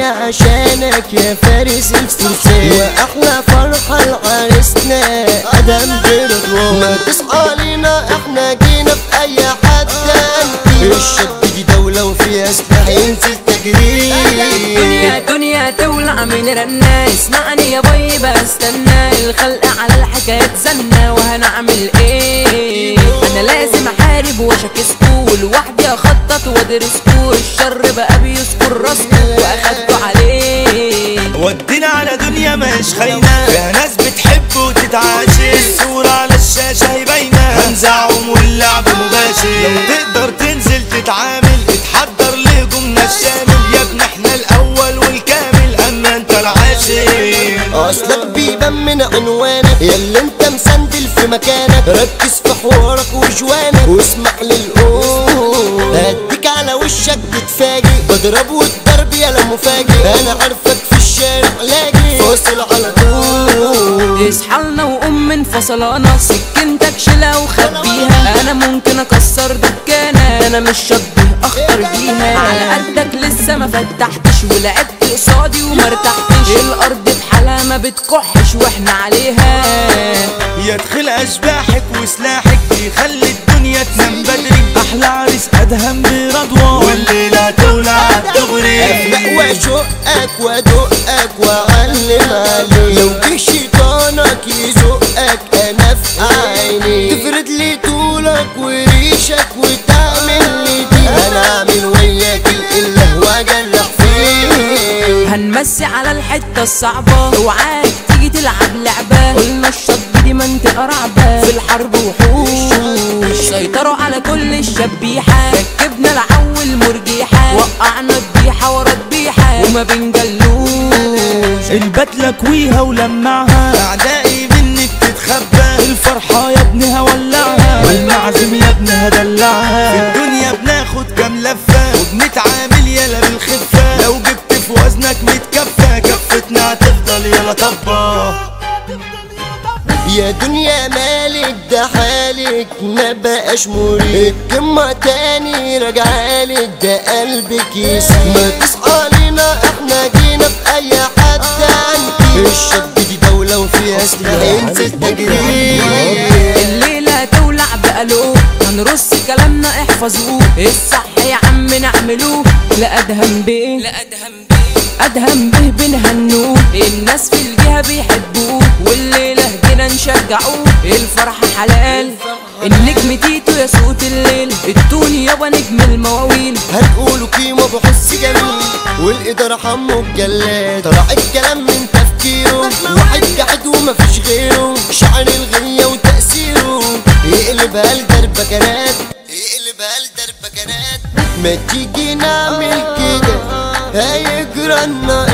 الدنيا عشانك يا فارس الفرسان واحلى فرحة لعريسنا ادم برضوان ما تصحى لينا احنا جينا في اي حد تاني الشد دي دولة وفيها سلاح ينزل تجريد دنيا دنيا تولع من رنا اسمعني يا باي بستنى الخلق على الحكاية زنا وهنعمل ايه انا لازم احارب واشاكسكو ولوحدي اخطط وادرسكو الشر بقى بيذكر راسكو واخدته عليه ودينا على دنيا مش خاينة فيها ناس بتحب وتتعاشر الصورة على الشاشة هي باينة هنزعهم واللعب مباشر لو تقدر تنزل تتعامل اتحضر لهجومنا الشامل يا ابن احنا الاول والكامل اما انت العاشر اصلك بيبان من عنوانك ياللي انت مسندل في مكانك ركز في حوارك وجوانك واسمع للقول هديك على وشك تتفاجئ بضرب والضرب يا مفاجئ انا عارفك في الشارع لاجي فاصل على طول اصحى لنا وقوم من فصلانة سكنتك شيلها وخبيها انا ممكن اكسر دكانة انا مش شبه اخطر بيها على قدك لسه ما فتحتش ولعبت قصادي وما ارتحتش الارض بحالها ما بتكحش واحنا عليها يدخل اشباحك وسلاحك بيخلي الدنيا تنام بدري احلى عريس ادهم برضوان والليله تولع الدغري افلق واشقك وادقك واعلم عليك لو جه شيطانك يزقك انا في عيني تفرد لي طولك وريشك وتعمل لي دي انا اعمل وياك الاله واجرح فيك هنمسي على الحتة الصعبة اوعاك تيجي تلعب لعبة قلنا الشط دي منطقة رعبة في الحرب وحوش سيطروا على كل الشبيحة ركبنا العول مرجيحة وقعنا الضيحة ورا الضيحة وما بنجلوش البدلة كويها ولمعها اعدائي منك تتخبى الفرحة يا ابني هولعها والمعزم يا ابني هدلعها في الدنيا بناخد كام لفة وبنتعامل يلا بالخفة لو جبت في وزنك متكفة كفتنا هتفضل يلا طبة يا دنيا مالك ده حالك ما بقاش مريح الكلمة تاني رجعالك ده قلبك يسيب ما تصحى لينا احنا جينا في اي حد تاني الشد دي دولة وفيها سلاح ينزل تجريد الليلة تولع بقلوب هنرص كلامنا احفظوه الصح يا عم نعملوه لا ادهم بيه لا ادهم بيه ادهم به بنهنوه الناس في الجهة بيحبوه والليلة جينا نشجعوه الفرحة حلال النجم تيتو يا صوت الليل التوني يابا نجم المواويل هتقولوا قيمة بحس جميل والإدارة حمو الجلاد طلع الكلام من تفكيره واحد قاعد ومفيش غيره شعر الغنية وتأثيره يقلبها لدربكنات يقلبها لدربكنات ما تيجي نعمل كده هيجرى لنا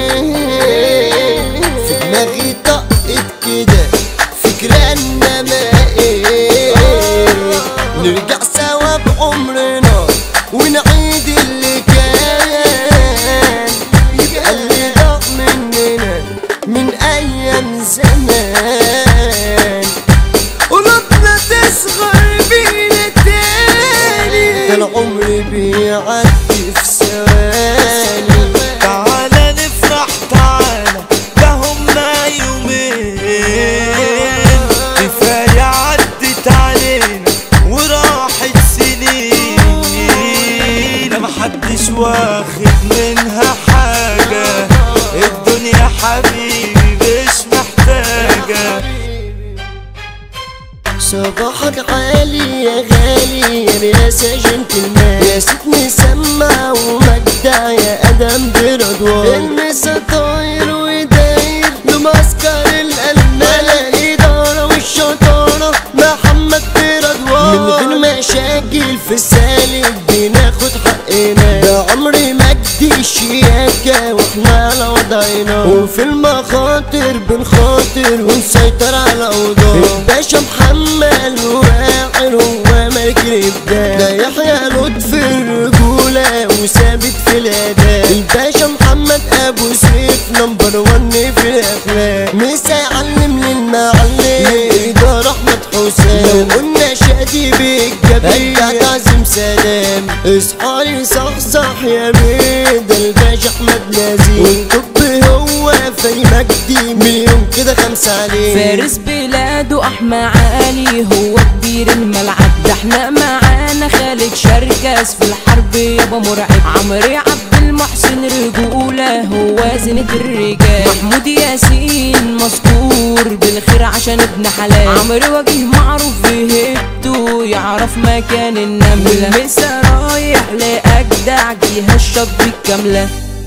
ايه في دماغي طقت كده فكرنا ما ايه نرجع سوا بعمرنا ونعيد اللي كان يبقى اللي ضاع مننا من ايام زمان قلوبنا تصغر بينا تاني ده العمر بيعدي في ثواني تعالى نفرح تعالى ده هما يومين كفاية عدت علينا وراحت سنين ده محدش واخد منها حاجة الدنيا حبيبي مش محتاجة صباحك عالي يا غالي يا رياسة جنتلمان يا ستني سمع ومجدع يا ادم برضوان المسا طاير وداير بمعسكر الالمان الادارة والشطارة محمد برضوان من غير مشاكل في السالك بناخد حقنا ده عمري مجدي الشياكة واحنا على وضعنا وفي المخاطر بنخاطر ونسيطر على الاوضاع الباشا محمد واعر هو ملك الابداع ده يحيى لطف الرجولة وثابت في الاداء الباشا محمد ابو سيف نمبر ون في الاخلاق مسا يعلم للمعلم الادارة احمد حسام لو قلنا شادي بالجبل أجدع تعزم سلام اصحى لي صحصح يا بيد الباشا أحمد نزيه والطب هو في مجدي مليون كده خمسة عليه فارس بلاده احمى علي هو كبير الملعب ده احنا معانا خالد شركس في الحرب يابا مرعب عمرو عبد المحسن رجولة هو زينة الرجال محمود ياسين مذكور بالخير عشان ابن حلال عمرو وجيه معروف بهيبته يعرف مكان النملة والمسا رايح لأجدع جهة الشاب الكاملة